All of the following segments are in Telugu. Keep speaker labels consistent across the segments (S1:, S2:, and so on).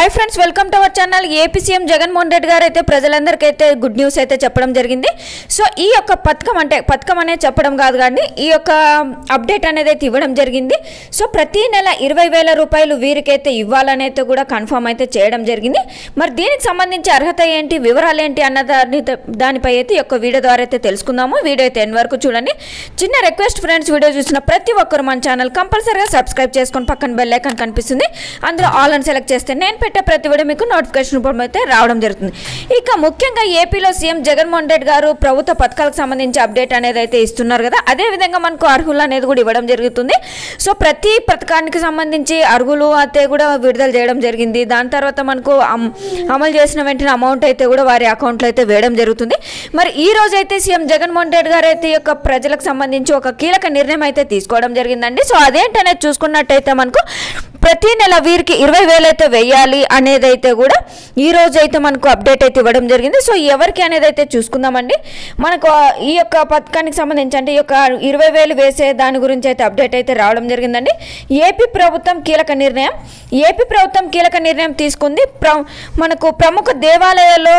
S1: hi friends welcome to our channel AP CM Jaganmohan Reddy గారు అయితే ప్రజలందరికీ అయితే గుడ్ న్యూస్ అయితే చెప్పడం జరిగింది సో ఈ యొక్క పథకం అంటే పథకం అనేది చెప్పడం కాదు కానీ ఈ యొక్క అప్డేట్ అనేది అయితే ఇవ్వడం జరిగింది సో ప్రతి నెల ఇరవై వేల రూపాయలు వీరికైతే ఇవ్వాలని అయితే కూడా కన్ఫర్మ్ అయితే చేయడం జరిగింది మరి దీనికి సంబంధించి అర్హత ఏంటి వివరాలు ఏంటి అన్న దాని దానిపై అయితే ఈ యొక్క వీడియో ద్వారా అయితే తెలుసుకుందాము వీడియో అయితే ఎన్ వరకు చూడండి చిన్న రిక్వెస్ట్ ఫ్రెండ్స్ వీడియో చూసిన ప్రతి ఒక్కరు మన ఛానల్ కంపల్సరీగా సబ్స్క్రైబ్ చేసుకొని పక్కన బెల్ ఐకాన్ కనిపిస్తుంది అందులో ఆల్ అని సెలెక్ట్ చేస్తే నేను పెట్టే ప్రతి వీడియో మీకు నోటిఫికేషన్ రూపంలో అయితే రావడం జరుగుతుంది ఇక ముఖ్యంగా ఏపీలో సీఎం జగన్మోహన్ రెడ్డి గారు ప్రభుత్వ పథకాలకు సంబంధించి అప్డేట్ అనేది అయితే ఇస్తున్నారు కదా అదే విధంగా మనకు అర్హులు అనేది కూడా ఇవ్వడం జరుగుతుంది సో ప్రతి పథకానికి సంబంధించి అర్హులు అయితే కూడా విడుదల చేయడం జరిగింది దాని తర్వాత మనకు అమ్- అమలు చేసిన వెంటనే అమౌంట్ అయితే కూడా వారి అకౌంట్లో అయితే వేయడం జరుగుతుంది మరి ఈ రోజు అయితే సీఎం జగన్మోహన్ రెడ్డి గారు అయితే ఈ యొక్క ప్రజలకు సంబంధించి ఒక కీలక నిర్ణయం అయితే తీసుకోవడం జరిగిందండి సో అదేంటనేది చూసుకున్నట్టయితే మనకు ప్రతి నెల వీరికి ఇరవై వేలు అయితే వెయ్యాలి అనేది అయితే కూడా ఈ రోజు అయితే మనకు అప్డేట్ అయితే ఇవ్వడం జరిగింది సో ఎవరికి అనేది అయితే చూసుకుందామండి మనకు ఆ ఈ యొక్క పథకానికి సంబంధించి అంటే ఈ యొక్క ఇరవై వేలు వేసే దాని గురించి అయితే అప్డేట్ అయితే రావడం జరిగిందండి ఏపీ ప్రభుత్వం కీలక నిర్ణయం ఏపీ ప్రభుత్వం కీలక నిర్ణయం తీసుకుంది ప్ర మనకు ప్రముఖ దేవాలయాల్లో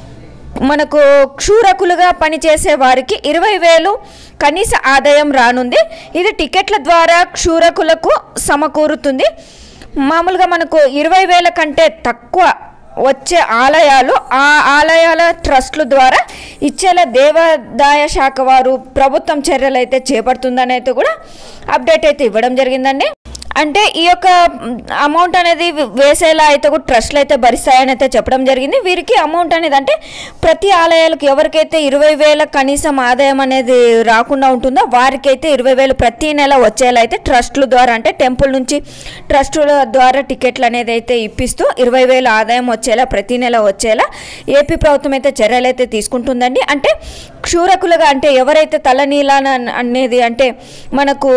S1: మనకు క్షూరకులుగా పనిచేసే వారికి ఇరవై వేలు కనీస ఆదాయం రానుంది ఇది టికెట్ల ద్వారా క్షూరకులకు సమకూరుతుంది మామూలుగా మనకు ఇరవై వేల కంటే తక్కువ వచ్చే ఆలయాలు ఆ ఆలయాల ట్రస్టుల ద్వారా ఇచ్చేలా దేవాదాయ శాఖ వారు ప్రభుత్వం చర్యలు అయితే చేపడుతుందని అయితే కూడా అప్డేట్ అయితే ఇవ్వడం జరిగిందండి అంటే ఈ యొక్క అమౌంట్ అనేది వేసేలా అయితే కూడా ట్రస్ట్లు అయితే భరిస్తాయని అయితే చెప్పడం జరిగింది వీరికి అమౌంట్ అనేది అంటే ప్రతి ఆలయాలకు ఎవరికైతే ఇరవై వేల కనీసం ఆదాయం అనేది రాకుండా ఉంటుందో వారికైతే ఇరవై వేలు ప్రతి నెల వచ్చేలా అయితే ట్రస్టుల ద్వారా అంటే టెంపుల్ నుంచి ట్రస్టుల ద్వారా టికెట్లు అనేది అయితే ఇప్పిస్తూ ఇరవై వేల ఆదాయం వచ్చేలా ప్రతి నెల వచ్చేలా ఏపీ ప్రభుత్వం అయితే చర్యలు అయితే తీసుకుంటుందండి అంటే క్షూరకులుగా అంటే ఎవరైతే తలనీలాన అనేది అంటే మనకు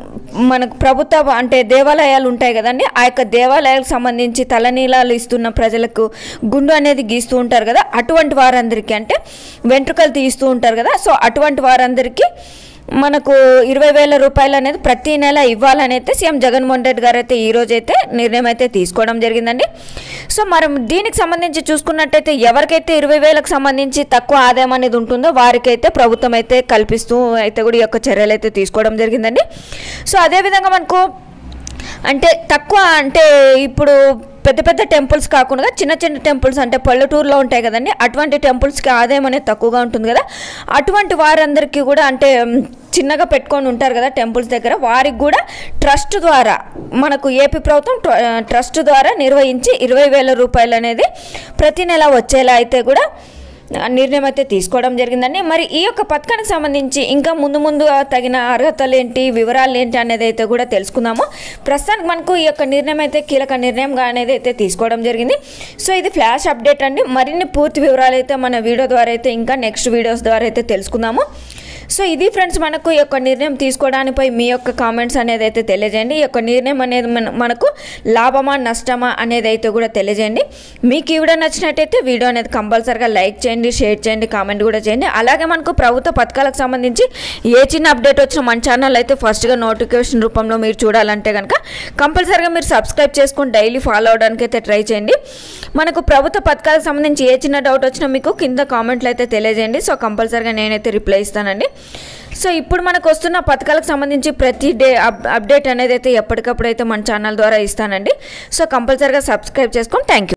S1: మనకు ప్రభుత్వ అంటే దేవాలయాలు ఉంటాయి కదండి ఆ యొక్క దేవాలయాలకు సంబంధించి తలనీలాలు ఇస్తున్న ప్రజలకు గుండు అనేది గీస్తూ ఉంటారు కదా అటువంటి వారందరికీ అంటే వెంట్రుకలు తీస్తూ ఉంటారు కదా సో అటువంటి వారందరికీ మనకు ఇరవై వేల రూపాయలు అనేది ప్రతి నెల ఇవ్వాలని అయితే సీఎం జగన్మోహన్ రెడ్డి గారు అయితే ఈ రోజు అయితే నిర్ణయం అయితే తీసుకోవడం జరిగిందండి సో మరి దీనికి సంబంధించి చూసుకున్నట్టయితే ఎవరికైతే ఇరవై వేలకు సంబంధించి తక్కువ ఆదాయం అనేది ఉంటుందో వారికైతే ప్రభుత్వం అయితే కల్పిస్తూ అయితే కూడా ఈ యొక్క చర్యలు అయితే తీసుకోవడం జరిగిందండి సో అదేవిధంగా మనకు అంటే తక్కువ అంటే ఇప్పుడు పెద్ద పెద్ద టెంపుల్స్ కాకుండా చిన్న చిన్న టెంపుల్స్ అంటే పల్లెటూరులో ఉంటాయి కదండి అటువంటి టెంపుల్స్కి ఆదాయం అనేది తక్కువగా ఉంటుంది కదా అటువంటి వారందరికీ కూడా అంటే మ్, చిన్నగా పెట్టుకొని ఉంటారు కదా టెంపుల్స్ దగ్గర వారికి కూడా ట్రస్ట్ ద్వారా మనకు ఏపీ ప్రభుత్వం ట్ర- ట్రస్ట్ ద్వారా నిర్వహించి ఇరవై వేల రూపాయలు అనేది ప్రతి నెల వచ్చేలా అయితే కూడా ఆ నిర్ణయం అయితే తీసుకోవడం జరిగిందండి మరి ఈ యొక్క పథకానికి సంబంధించి ఇంకా ముందు ముందు తగిన అర్హతలు ఏంటి వివరాలు ఏంటి అనేది అయితే కూడా తెలుసుకుందాము ప్రస్తుతానికి మనకు ఈ యొక్క నిర్ణయం అయితే కీలక నిర్ణయం అనేది అయితే తీసుకోవడం జరిగింది సో ఇది ఫ్లాష్ అప్డేట్ అండి మరిన్ని పూర్తి వివరాలు అయితే మన వీడియో ద్వారా అయితే ఇంకా నెక్స్ట్ వీడియోస్ ద్వారా అయితే తెలుసుకుందాము సో ఇది ఫ్రెండ్స్ మనకు ఈ యొక్క నిర్ణయం తీసుకోవడానిపై మీ యొక్క కామెంట్స్ అనేది అయితే తెలియజేయండి ఈ యొక్క నిర్ణయం అనేది మన- మనకు లాభమా నష్టమా అనేది అయితే కూడా తెలియజేయండి మీకు ఈ వీడియో నచ్చినట్టయితే వీడియో అనేది కంపల్సరీగా లైక్ చేయండి షేర్ చేయండి కామెంట్ కూడా చేయండి అలాగే మనకు ప్రభుత్వ పథకాలకు సంబంధించి ఏ చిన్న అప్డేట్ వచ్చినా మన ఛానల్ అయితే ఫస్ట్గా నోటిఫికేషన్ రూపంలో మీరు చూడాలంటే కనుక కంపల్సరీగా మీరు సబ్స్క్రైబ్ చేసుకొని డైలీ ఫాలో అవడానికి అయితే ట్రై చేయండి మనకు ప్రభుత్వ పథకాలకు సంబంధించి ఏ చిన్న డౌట్ వచ్చినా మీకు కింద కామెంట్లు అయితే తెలియజేయండి సో కంపల్సరీగా నేనైతే రిప్లై ఇస్తానండి సో ఇప్పుడు మనకు వస్తున్న పథకాలకు సంబంధించి ప్రతి డే అప్ అప్డేట్ అనేది అయితే ఎప్పటికప్పుడు అయితే మన ఛానల్ ద్వారా ఇస్తానండి సో కంపల్సరీగా సబ్స్క్రైబ్ చేసుకొని థ్యాంక్ యూ